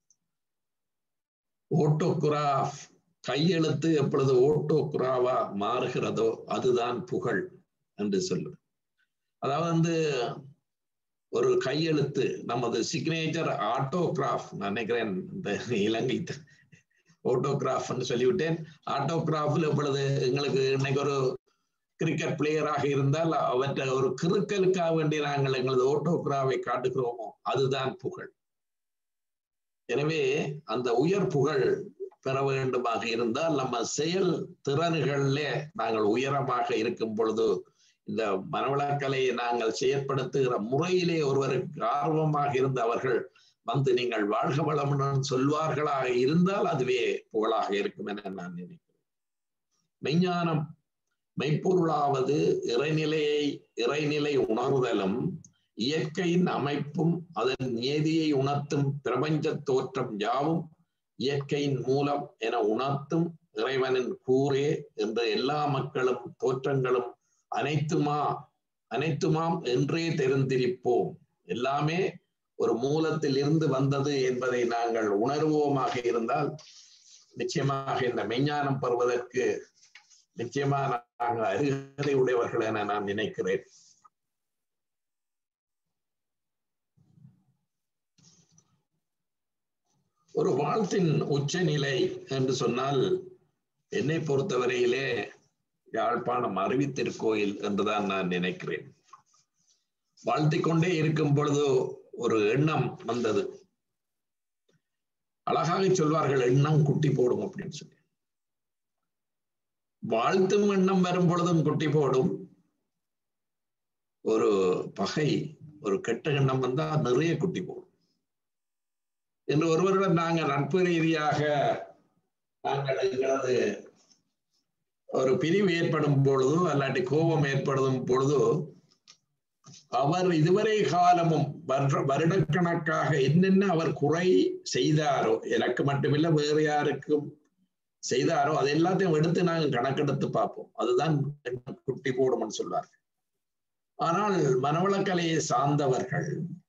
ஓட்டோகிராஃப் கையெழுத்து எப்பொழுது ஓட்டோகிராவா மாறுகிறதோ அதுதான் புகழ் என்று சொல்லு அதாவது வந்து ஒரு கையெழுத்து நமது சிக்னேச்சர் ஆட்டோகிராஃப் நான் நினைக்கிறேன் இந்த இலங்கை ஓட்டோகிராஃப் சொல்லிவிட்டேன் ஆட்டோகிராஃபில் இப்பொழுது எங்களுக்கு இன்னைக்கு ஒரு கிரிக்கெட் பிளேயராக இருந்தால் அவற்றை ஒரு கிறுக்கலுக்காக வேண்டி நாங்கள் எங்களது ஓட்டோகிராஃபை காட்டுகிறோமோ அதுதான் புகழ் எனவே அந்த உயர் புகழ் பெற வேண்டுமாக இருந்தால் நம்ம செயல் திறன்களில நாங்கள் உயரமாக இருக்கும் பொழுது இந்த மனவளக்கலையை நாங்கள் செயற்படுத்துகிற முறையிலே ஒருவருக்கு ஆர்வமாக இருந்த அவர்கள் வந்து நீங்கள் வாழ்க வளமுடன் சொல்வார்களாக இருந்தால் அதுவே புகழாக இருக்கும் என நான் நினைக்கிறேன் மெய்ஞானம் மெய்ப்பொருளாவது இறைநிலையை இறைநிலை உணர்தலும் இயற்கையின் அமைப்பும் அதன் நியதியை உணர்த்தும் பிரபஞ்ச தோற்றம் யாவும் இயற்கையின் மூலம் என உணர்த்தும் இறைவனின் கூறே என்று எல்லா மக்களும் தோற்றங்களும் அனைத்துமா அனைத்துமாம் என்றே தெரிந்திருப்போம் எல்லாமே ஒரு மூலத்தில் இருந்து வந்தது என்பதை நாங்கள் உணர்வோமாக இருந்தால் நிச்சயமாக இந்த மெஞ்ஞானம் பெறுவதற்கு நிச்சயமாக நாங்கள் அருகதை உடையவர்கள் என நான் நினைக்கிறேன் ஒரு வாழ்த்தின் உச்சநிலை என்று சொன்னால் என்னை பொறுத்தவரையிலே யாழ்ப்பாணம் அறிவித்திருக்கோயில் என்றுதான் நான் நினைக்கிறேன் வாழ்த்திக் கொண்டே இருக்கும் பொழுது ஒரு எண்ணம் வந்தது அழகாக சொல்வார்கள் எண்ணம் குட்டி போடும் அப்படின்னு சொல்லி வாழ்த்தும் எண்ணம் வரும் பொழுதும் குட்டி போடும் ஒரு பகை ஒரு கெட்ட எண்ணம் வந்தா நிறைய குட்டி போடும் என்று ஒருவருடன் நாங்கள் நட்பு ரீதியாக நாங்கள் எங்களது ஒரு பிரிவு ஏற்படும் பொழுதோ அல்லாட்டி கோபம் ஏற்படும் பொழுதோ அவர் இதுவரை காலமும் வருடக்கணக்காக என்னென்ன அவர் குறை செய்தாரோ எனக்கு மட்டுமில்ல வேறு யாருக்கும் செய்தாரோ அது எல்லாத்தையும் எடுத்து நாங்கள் கணக்கெடுத்து பார்ப்போம் அதுதான் குட்டி போடும்னு சொல்வார்கள் ஆனால் மனவளக்கலையை சார்ந்தவர்கள்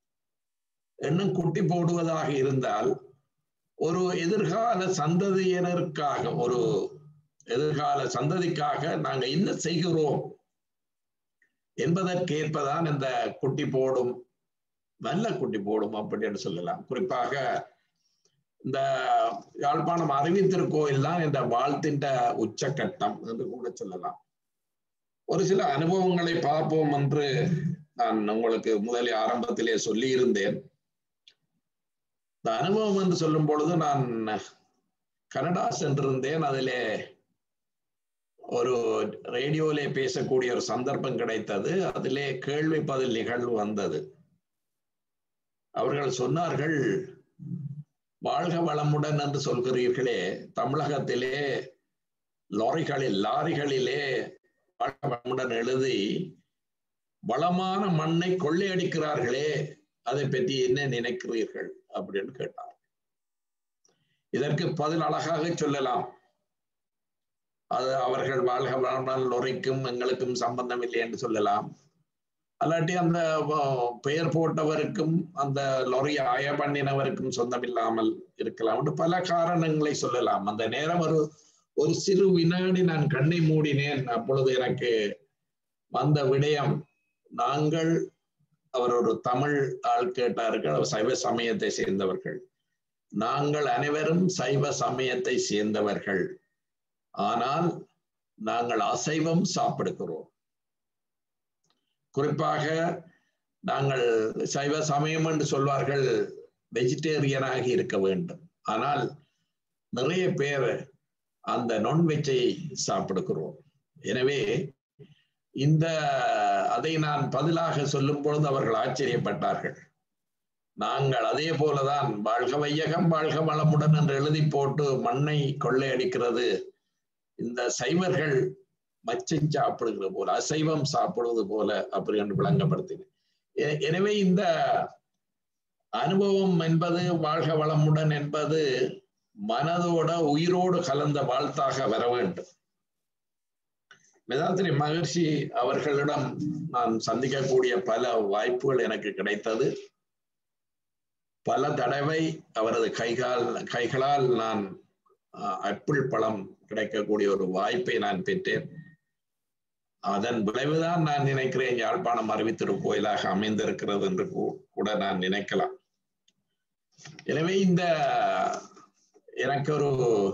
எண்ணம் குட்டி போடுவதாக இருந்தால் ஒரு எதிர்கால சந்ததியினருக்காக ஒரு எதிர்கால சந்ததிக்காக நாங்க என்ன செய்கிறோம் என்பதற்கேற்பதான் இந்த குட்டி போடும் நல்ல குட்டி போடும் அப்படின்னு சொல்லலாம் குறிப்பாக இந்த யாழ்ப்பாணம் அறிவித்திருக்கோயில் தான் இந்த வாழ்த்தின்ற உச்சக்கட்டம் என்று கூட சொல்லலாம் ஒரு சில அனுபவங்களை பார்ப்போம் என்று நான் உங்களுக்கு முதலில் ஆரம்பத்திலே சொல்லி இருந்தேன் இந்த அனுபவம் என்று சொல்லும் பொழுது நான் கனடா சென்றிருந்தேன் அதிலே ஒரு ரேடியோலே பேசக்கூடிய ஒரு சந்தர்ப்பம் கிடைத்தது அதிலே கேள்வி பதில் நிகழ்வு வந்தது அவர்கள் சொன்னார்கள் வாழ்க வளமுடன் என்று சொல்கிறீர்களே தமிழகத்திலே லாரிகளில் லாரிகளிலே வாழ்க வளமுடன் எழுதி வளமான மண்ணை கொள்ளையடிக்கிறார்களே அதை பற்றி என்ன நினைக்கிறீர்கள் அப்படின்னு கேட்டார் இதற்கு பதில் அழகாக சொல்லலாம் அது அவர்கள் வாழ்க வளமுடன் லொரிக்கும் எங்களுக்கும் சம்பந்தம் இல்லை என்று சொல்லலாம் அல்லாட்டி அந்த பெயர் போட்டவருக்கும் அந்த லொரி ஆய பண்ணினவருக்கும் சொந்தம் இல்லாமல் இருக்கலாம் பல காரணங்களை சொல்லலாம் அந்த நேரம் ஒரு ஒரு சிறு வினாடி நான் கண்ணை மூடினேன் அப்பொழுது எனக்கு வந்த விடயம் நாங்கள் அவர் ஒரு தமிழ் ஆள் கேட்டார்கள் அவர் சைவ சமயத்தை சேர்ந்தவர்கள் நாங்கள் அனைவரும் சைவ சமயத்தை சேர்ந்தவர்கள் ஆனால் நாங்கள் அசைவம் சாப்பிடுகிறோம் குறிப்பாக நாங்கள் சைவ சமயம் என்று சொல்வார்கள் வெஜிடேரியனாக இருக்க வேண்டும் ஆனால் நிறைய பேர் அந்த நான்வெஜ்ஜை சாப்பிடுகிறோம் எனவே இந்த அதை நான் பதிலாக சொல்லும் பொழுது அவர்கள் ஆச்சரியப்பட்டார்கள் நாங்கள் அதே போலதான் வாழ்க வையகம் வாழ்க வளமுடன் என்று எழுதி போட்டு மண்ணை கொள்ளையடிக்கிறது இந்த சைவர்கள் மச்சம் சாப்பிடுகிற போல அசைவம் சாப்பிடுவது போல அப்படி என்று விளங்கப்படுத்தினேன் எனவே இந்த அனுபவம் என்பது வாழ்க வளமுடன் என்பது மனதோட உயிரோடு கலந்த வாழ்த்தாக வர வேண்டும் வேதாத்திரி மகர்ஷி அவர்களிடம் நான் சந்திக்கக்கூடிய பல வாய்ப்புகள் எனக்கு கிடைத்தது பல தடவை அவரது கைகால் கைகளால் நான் அப்பிள் பழம் கிடைக்கக்கூடிய ஒரு வாய்ப்பை நான் பெற்றேன் அதன் விளைவுதான் நான் நினைக்கிறேன் யாழ்ப்பாணம் அறிவித்திரு கோயிலாக அமைந்திருக்கிறது என்று கூட நான் நினைக்கலாம் எனவே இந்த எனக்கு ஒரு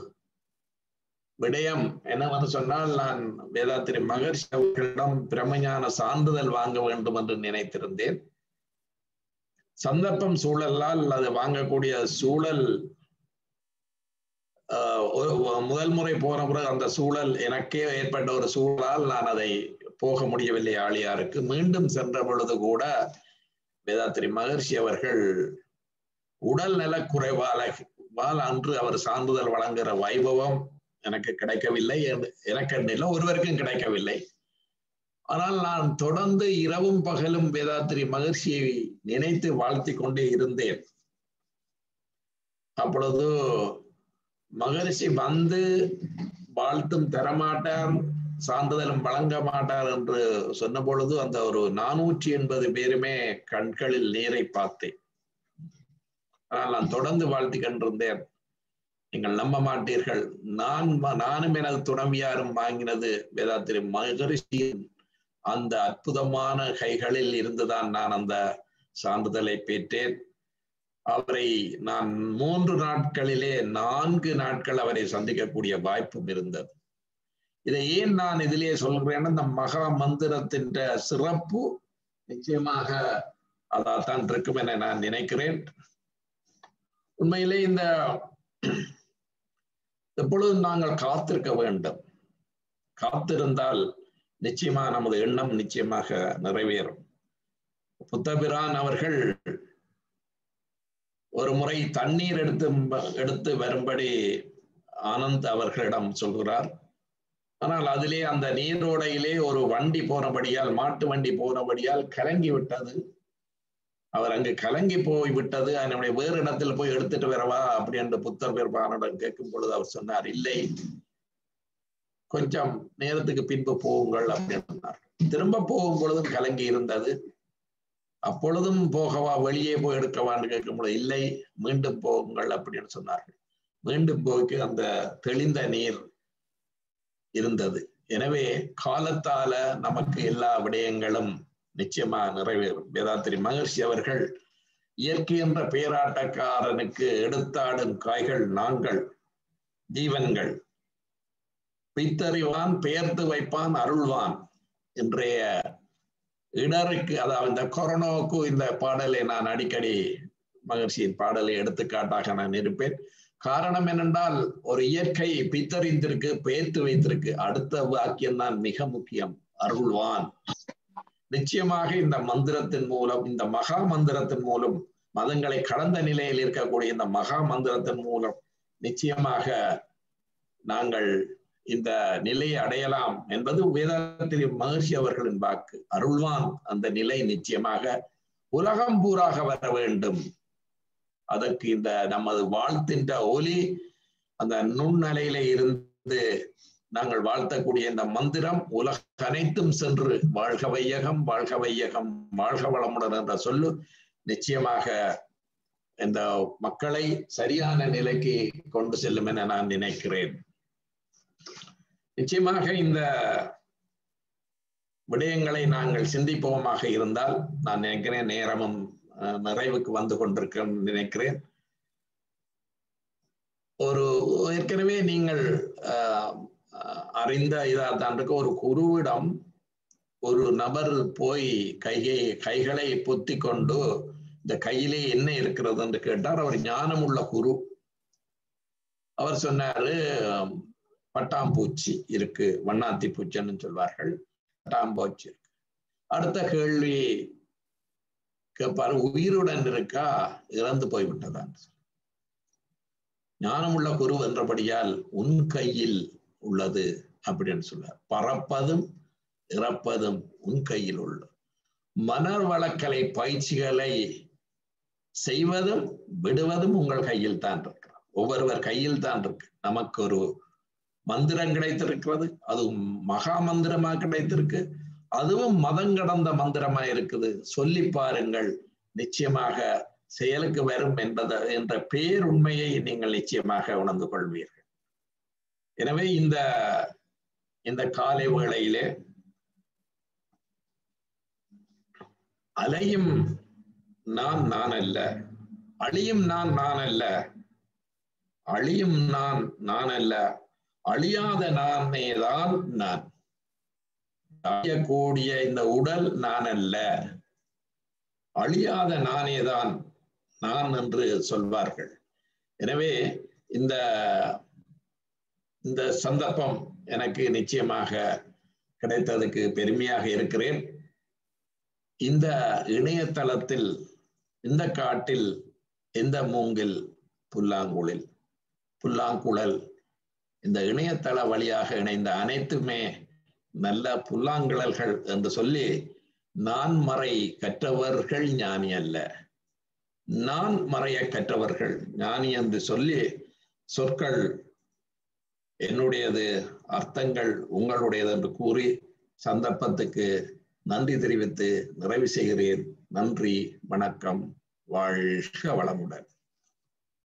விடயம் என்னவென்று சொன்னால் நான் வேதாத்திரி மகர்ஷி அவர்களிடம் பிரம்மஞான சான்றிதழ் வாங்க வேண்டும் என்று நினைத்திருந்தேன் சந்தர்ப்பம் சூழலால் அது வாங்கக்கூடிய சூழல் முதல் முறை போன பிறகு அந்த சூழல் எனக்கே ஏற்பட்ட ஒரு சூழலால் நான் அதை போக முடியவில்லை ஆளியாருக்கு மீண்டும் சென்ற பொழுது கூட வேதாத்திரி மகர்ஷி அவர்கள் உடல் நலக்குறைவால் அன்று அவர் சான்றிதழ் வழங்குகிற வைபவம் எனக்கு கிடைக்கவில்லை எனக்கு இல்லை ஒருவருக்கும் கிடைக்கவில்லை ஆனால் நான் தொடர்ந்து இரவும் பகலும் வேதாத்திரி மகிழ்ச்சியை நினைத்து வாழ்த்தி கொண்டே இருந்தேன் அப்பொழுது மகரிஷி வந்து வாழ்த்தும் தரமாட்டார் சான்றிதழும் வழங்க மாட்டார் என்று சொன்ன பொழுது அந்த ஒரு நானூற்றி எண்பது பேருமே கண்களில் நீரை பார்த்தேன் ஆனால் நான் தொடர்ந்து வாழ்த்தி கொண்டிருந்தேன் நீங்கள் நம்ப மாட்டீர்கள் நான் நானும் எனது துணவியாரும் வாங்கினது வேதாத்திரி மகரிஷியின் அந்த அற்புதமான கைகளில் இருந்துதான் நான் அந்த சான்றிதழை பெற்றேன் அவரை நான் மூன்று நாட்களிலே நான்கு நாட்கள் அவரை சந்திக்கக்கூடிய வாய்ப்பும் இருந்தது இதை ஏன் நான் இதிலே சொல்கிறேன் இந்த மகா மந்திரத்தின் சிறப்பு நிச்சயமாக அதாத்தான் இருக்கும் என நான் நினைக்கிறேன் உண்மையிலே இந்த எப்பொழுதும் நாங்கள் காத்திருக்க வேண்டும் காத்திருந்தால் நிச்சயமா நமது எண்ணம் நிச்சயமாக நிறைவேறும் புத்தபிரான் அவர்கள் ஒரு முறை தண்ணீர் எடுத்து எடுத்து வரும்படி ஆனந்த் அவர்களிடம் சொல்கிறார் ஆனால் அதிலே அந்த நீரோடையிலே ஒரு வண்டி போனபடியால் மாட்டு வண்டி போனபடியால் கலங்கி விட்டது அவர் அங்கு கலங்கி போய் விட்டது அதனுடைய வேறு இடத்தில் போய் எடுத்துட்டு வரவா அப்படி என்று புத்தர் பெருமானிடம் கேட்கும் பொழுது அவர் சொன்னார் இல்லை கொஞ்சம் நேரத்துக்கு பின்பு போகுங்கள் அப்படின்னு சொன்னார் திரும்ப போகும் பொழுதும் கலங்கி இருந்தது அப்பொழுதும் போகவா வெளியே போய் எடுக்கவான்னு கேட்கும் பொழுது இல்லை மீண்டும் போகுங்கள் அப்படின்னு சொன்னார்கள் மீண்டும் போய்க்கு அந்த தெளிந்த நீர் இருந்தது எனவே காலத்தால நமக்கு எல்லா விடயங்களும் நிச்சயமா நிறைவேறும் வேதாத்திரி மகர்ஷி அவர்கள் இயற்கை என்ற பேராட்டக்காரனுக்கு எடுத்தாடும் காய்கள் நாங்கள் ஜீவன்கள் பித்தறிவான் பெயர்த்து வைப்பான் அருள்வான் இன்றைய இடருக்கு அதாவது இந்த கொரோனாவுக்கு இந்த பாடலை நான் அடிக்கடி மகிழ்ச்சியின் பாடலை எடுத்துக்காட்டாக நான் இருப்பேன் காரணம் என்னென்றால் ஒரு இயற்கை பித்தறிந்திருக்கு பெயர்த்து வைத்திருக்கு அடுத்த வாக்கியம் தான் மிக முக்கியம் அருள்வான் நிச்சயமாக இந்த மந்திரத்தின் மூலம் இந்த மகா மந்திரத்தின் மூலம் மதங்களை கடந்த நிலையில் இருக்கக்கூடிய இந்த மகா மந்திரத்தின் மூலம் நிச்சயமாக நாங்கள் இந்த நிலையை அடையலாம் என்பது வேதாத்திரி மகர்ஷி அவர்களின் வாக்கு அருள்வான் அந்த நிலை நிச்சயமாக உலகம் பூராக வர வேண்டும் அதற்கு இந்த நமது வாழ்த்தின்ற ஒலி அந்த நுண்ணலையில இருந்து நாங்கள் வாழ்த்தக்கூடிய இந்த மந்திரம் உலக அனைத்தும் சென்று வாழ்க வையகம் வாழ்க வையகம் வாழ்க வளமுடன் என்ற சொல்லு நிச்சயமாக இந்த மக்களை சரியான நிலைக்கு கொண்டு செல்லும் என நான் நினைக்கிறேன் நிச்சயமாக இந்த விடயங்களை நாங்கள் சிந்திப்போமாக இருந்தால் நான் நினைக்கிறேன் நேரமும் நிறைவுக்கு வந்து கொண்டிருக்க நினைக்கிறேன் ஒரு ஏற்கனவே நீங்கள் அறிந்த இதாக இருக்க ஒரு குருவிடம் ஒரு நபர் போய் கையை கைகளை பொத்தி கொண்டு இந்த கையிலே என்ன இருக்கிறது என்று கேட்டார் அவர் ஞானம் உள்ள குரு அவர் சொன்னாரு பட்டாம்பூச்சி இருக்கு வண்ணாத்தி பூச்சின்னு சொல்வார்கள் பட்டாம்பூச்சி இருக்கு அடுத்த கேள்வி கேட்பாரு உயிருடன் இருக்கா இறந்து போய்விட்டதான் ஞானமுள்ள குரு என்றபடியால் உன் கையில் உள்ளது அப்படின்னு சொல்றார் பறப்பதும் இறப்பதும் உன் கையில் உள்ள மனர் வழக்கலை பயிற்சிகளை செய்வதும் விடுவதும் உங்கள் கையில் தான் இருக்கிறது ஒவ்வொருவர் கையில் தான் இருக்கு நமக்கு ஒரு மந்திரம் கிடைத்திருக்கிறது அதுவும் மகா மந்திரமா கிடைத்திருக்கு அதுவும் மதம் கடந்த மந்திரமா இருக்குது சொல்லி பாருங்கள் நிச்சயமாக செயலுக்கு வரும் என்பத என்ற பேருண்மையை நீங்கள் நிச்சயமாக உணர்ந்து கொள்வீர்கள் எனவே இந்த இந்த காலை வேளையிலே அலையும் நான் நான் அல்ல அழியும் நான் நான் அல்ல அழியும் நான் நான் அல்ல அழியாத நானே தான் நான் அழியக்கூடிய இந்த உடல் நான் அல்ல அழியாத நானே தான் நான் என்று சொல்வார்கள் எனவே இந்த இந்த சந்தர்ப்பம் எனக்கு நிச்சயமாக கிடைத்ததுக்கு பெருமையாக இருக்கிறேன் இந்த இணையதளத்தில் இந்த காட்டில் இந்த மூங்கில் புல்லாங்குழல் புல்லாங்குழல் இந்த இணையதள வழியாக இணைந்த அனைத்துமே நல்ல புல்லாங்குழல்கள் என்று சொல்லி நான் மறை கற்றவர்கள் ஞானி அல்ல நான் மறைய கற்றவர்கள் ஞானி என்று சொல்லி சொற்கள் என்னுடையது அர்த்தங்கள் உங்களுடையது என்று கூறி சந்தர்ப்பத்துக்கு நன்றி தெரிவித்து நிறைவு செய்கிறேன் நன்றி வணக்கம் வாழ்க வளமுடன்